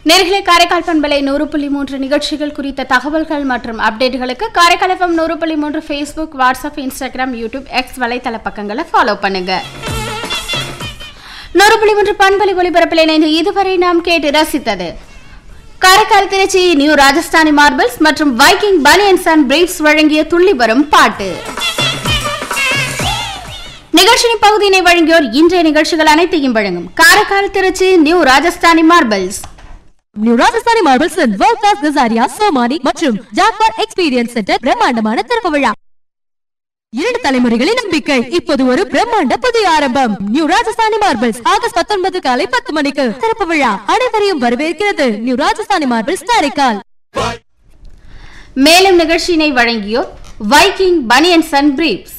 நேர்களை காரைக்கால் பண்பலை நூறு புள்ளி மூன்று நிகழ்ச்சிகள் குறித்த தகவல்கள் மற்றும் அப்டேட்டுகளுக்கு காரைக்கால் எஃப்எம் நூறு புள்ளி மூன்று Facebook WhatsApp Instagram YouTube X வலைத்தள பக்கங்களை ஃபாலோ பண்ணுங்க நூறு புள்ளி மூன்று பண்பலை ஒளிபரப்பில் இணைந்து இதுவரை நாம் கேட்டு ரசித்தது காரைக்கால் திருச்சி நியூ ராஜஸ்தானி மார்பிள்ஸ் மற்றும் வைக்கிங் பனியன்ஸ் அண்ட் பிரீப்ஸ் வழங்கிய துள்ளி வரும் பாட்டு நிகழ்ச்சியின் பகுதியினை வழங்கியோர் இன்றைய நிகழ்ச்சிகள் அனைத்தையும் வழங்கும் Karaikal Trichy new Rajasthani marbles new Rajasthani marbles world class Kajaria Somany மற்றும் ஜாக்வார் எக்ஸ்பீரியன்ஸ் சென்டர் பிரம்மாண்டமான திறப்பு விழா இரண்டு தலைமுறைகளின் நம்பிக்கை இப்போது ஒரு பிரம்மாண்ட புதிய ஆரம்பம் நியூ ராஜஸ்தானி மார்பிள்ஸ் ஆகஸ்ட் பத்தொன்பது காலை பத்து மணிக்கு திறப்பு விழா அனைவரையும் வரவேற்கிறது நியூ ராஜஸ்தானி மார்பிள்ஸ் காரைக்கால் மேலும் நிகழ்ச்சியினை வழங்கியோர் வைக்கிங் பனியன்ஸ் அண்ட் பிரீப்ஸ்